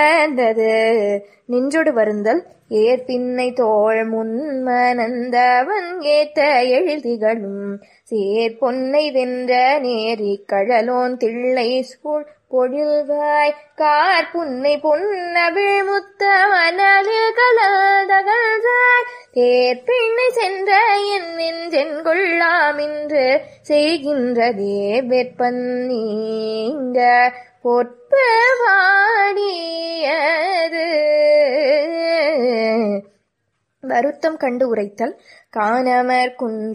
வந்தது நின்றொடு வருந்தல் ஏற்பின்னை தோள் முன்மனந்தவன் ஏத்த எழில் திகழும் சேர்பொன்னை வென்ற நேரி கழலோன் தில்லை சூழ் பொழில்வாய் கார்புன்னை பொன்னவிழ் முத்த மணலில் கலதகழ்வாய் தேர்பின்னை சென்ற என் நெஞ்சென்கொள்ளாமின்று செய்கின்றதே வெப்பன் நீங்க பொற்பு வாடியது வருத்தம் கண்டு உரைத்தல் காணமர் குன்ற